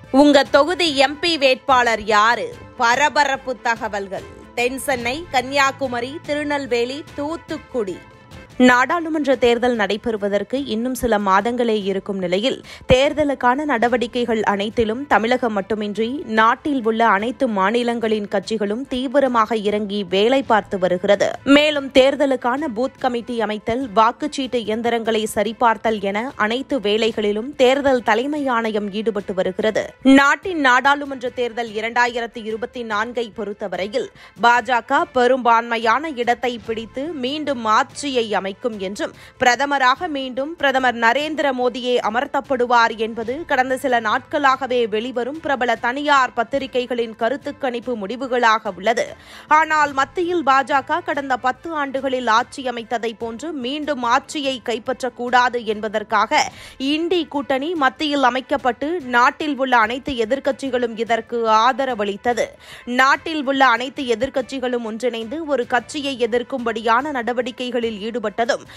உங்க தொகுதி எம்பி வேட்பாளர் யாரு பரபரப்பு தகவல்கள் தென் சென்னை கன்னியாகுமரி திருநெல்வேலி தூத்துக்குடி நாடாளுமன்ற தேர்தல் நடைபெறுவதற்கு இன்னும் சில மாதங்களே இருக்கும் நிலையில் தேர்தலுக்கான நடவடிக்கைகள் அனைத்திலும் தமிழகம் மட்டுமின்றி நாட்டில் உள்ள அனைத்து மாநிலங்களின் கட்சிகளும் தீவிரமாக இறங்கி வேலை பார்த்து வருகிறது மேலும் தேர்தலுக்கான பூத் கமிட்டி அமைத்தல் வாக்குச்சீட்டு இயந்திரங்களை சரிபார்த்தல் என அனைத்து வேலைகளிலும் தேர்தல் தலைமை ஆணையம் ஈடுபட்டு வருகிறது நாட்டின் நாடாளுமன்ற தேர்தல் இரண்டாயிரத்தி இருபத்தி நான்கை பொறுத்தவரையில் பாஜக பெரும்பான்மையான இடத்தை பிடித்து மீண்டும் ஆட்சியை அமைக்கும் என்றும் பிரதமராக மீண்டும் பிரதமர் நரேந்திர மோடியே அமர்த்தப்படுவார் என்பது கடந்த சில நாட்களாகவே வெளிவரும் பிரபல தனியார் பத்திரிகைகளின் கருத்து கணிப்பு முடிவுகளாக உள்ளது ஆனால் மத்தியில் பாஜக கடந்த பத்து ஆண்டுகளில் ஆட்சி அமைத்ததை போன்று மீண்டும் ஆட்சியை கைப்பற்றக்கூடாது என்பதற்காக இண்டி கூட்டணி மத்தியில் அமைக்கப்பட்டு நாட்டில் உள்ள அனைத்து எதிர்க்கட்சிகளும் இதற்கு ஆதரவளித்தது நாட்டில் உள்ள அனைத்து எதிர்க்கட்சிகளும் ஒன்றிணைந்து ஒரு கட்சியை எதிர்க்கும்படியான நடவடிக்கைகளில் ஈடுபட்டதும்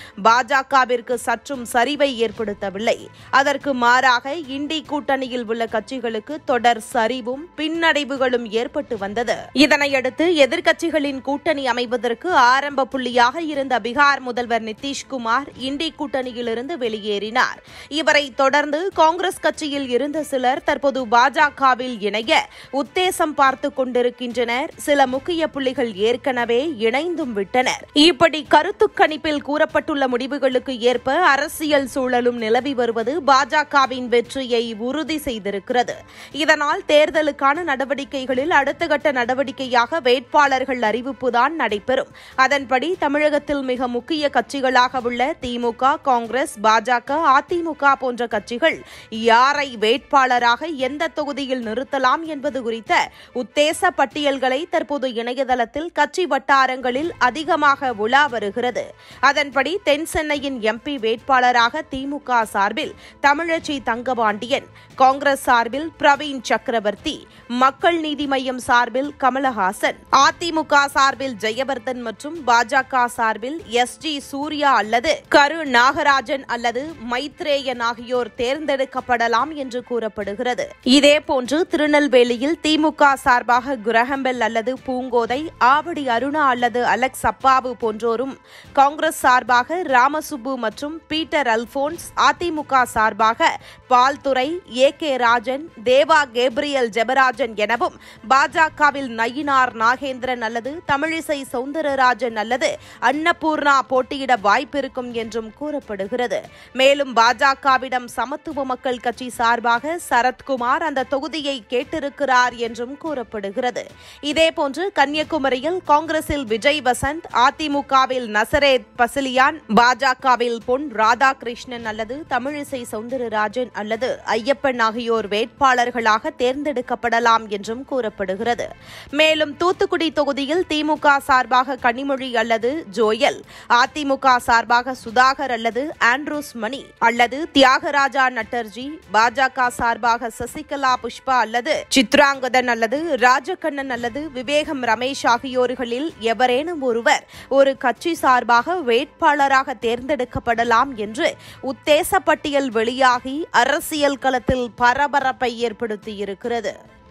பாஜகவிற்கு சற்றும் சரிவை ஏற்படுத்தவில்லை அதற்கு மாறாக இண்டி கூட்டணியில் உள்ள கட்சிகளுக்கு தொடர் சரிவும் பின்னடைவுகளும் ஏற்பட்டு வந்தது இதனையடுத்து எதிர்க்கட்சிகளின் கூட்டணி அமைவதற்கு ஆரம்ப புள்ளியாக இருந்த பீகார் முதல்வர் நிதிஷ்குமார் இண்டி கூட்டணியிலிருந்து வெளியேறினார் இவரை தொடர்ந்து காங்கிரஸ் கட்சியில் இருந்த சிலர் தற்போது பாஜகவில் இணைய உத்தேசம் பார்த்து கொண்டிருக்கின்றனர் சில முக்கிய புள்ளிகள் ஏற்கனவே இணைந்தும் விட்டனர் இப்படி கருத்து கணிப்பில் கூறப்பட்டுள்ள முடிவுகளுக்கு ஏற்ப அரசியல் சூழலும் நிலவி வருவது பாஜகவின் வெற்றியை உறுதி செய்திருக்கிறது இதனால் தேர்தலுக்கான நடவடிக்கைகளில் அடுத்த கட்ட நடவடிக்கையாக வேட்பாளர்கள் அறிவிப்புதான் நடைபெறும் அதன்படி தமிழகத்தில் மிக முக்கிய கட்சிகளாக உள்ள திமுக காங்கிரஸ் பாஜக அதிமுக போன்ற கட்சிகள் யாரை வேட்பாளராக எந்த தொகுதியில் நிறுத்தலாம் என்பது குறித்த உத்தேச பட்டியல்களை தற்போது இணையதளத்தில் கட்சி வட்டாரங்களில் அதிகமாக உலா வருகிறது அதன்படி தென் சென்னையின் எம்பி வேட்பாளராக திமுக சார்பில் தமிழச்சி தங்கபாண்டியன் காங்கிரஸ் சார்பில் பிரவீன் சக்கரவர்த்தி மக்கள் நீதி மய்யம் சார்பில் கமலஹாசன் அதிமுக சார்பில் ஜெயவர்தன் மற்றும் பாஜக சார்பில் எஸ் ஜி சூர்யா அல்லது கரு நாகராஜன் அல்லது மைத்ரேயன் ஆகியோர் தேர்ந்தெடுக்கப்படலாம் என்று கூறப்படுகிறது இதேபோன்று திருநெல்வேலியில் திமுக சார்பாக குரஹம்பெல் அல்லது பூங்கோதை ஆவடி அருணா அல்லது அலெக்ஸ் அப்பாவு போன்றோரும் காங்கிரஸ் சார்பாக ராமசுப்பு மற்றும் பீட்டர் அல்போன்ஸ் அதிமுக சார்பாக Palthurai A K Rajan Deva Gabriel Jebarajan எனவும் பாஜகவில் நயினார் நாகேந்திரன் அல்லது தமிழிசை சவுந்தரராஜன் அல்லது அன்னபூர்ணா போட்டியிட வாய்ப்பிருக்கும் என்றும் கூறப்படுகிறது மேலும் பாஜகவிடம் சமத்துவ மக்கள் கட்சி சார்பாக சரத்குமார் அந்த தொகுதியை கேட்டிருக்கிறார் என்றும் கூறப்படுகிறது இதேபோன்று கன்னியாகுமரியில் காங்கிரஸில் விஜய் வசந்த் அதிமுகவில் நசரேத் பசிலியான் பாஜகவில் பொன் ராதாகிருஷ்ணன் அல்லது தமிழிசை சவுந்தரராஜன் அல்லது ஐயப்பன் ஆகியோர் வேட்பாளர்களாக தேர்ந்தெடுக்கப்படலாம் என்றும் கூறப்படுகிறது மேலும் தூத்துக்குடி தொகுதியில் திமுக சார்பாக கனிமொழி அல்லது ஜோயல் அதிமுக சார்பாக சுதாகர் அல்லது ஆண்ட்ரூஸ் மணி அல்லது தியாகராஜா நட்டர்ஜி பாஜக சார்பாக சசிகலா புஷ்பா அல்லது சித்ராங்கதன் அல்லது ராஜகண்ணன் அல்லது விவேகம் ரமேஷ் ஆகியோர்களில் எவரேனும் ஒருவர் ஒரு கட்சி சார்பாக வேட்பாளராக தேர்ந்தெடுக்கப்படலாம் என்று உத்தேச பட்டியல் வெளியாகி அரசியல் களத்தில் பரபரப்பை ஏற்படுத்தியிருக்கிறது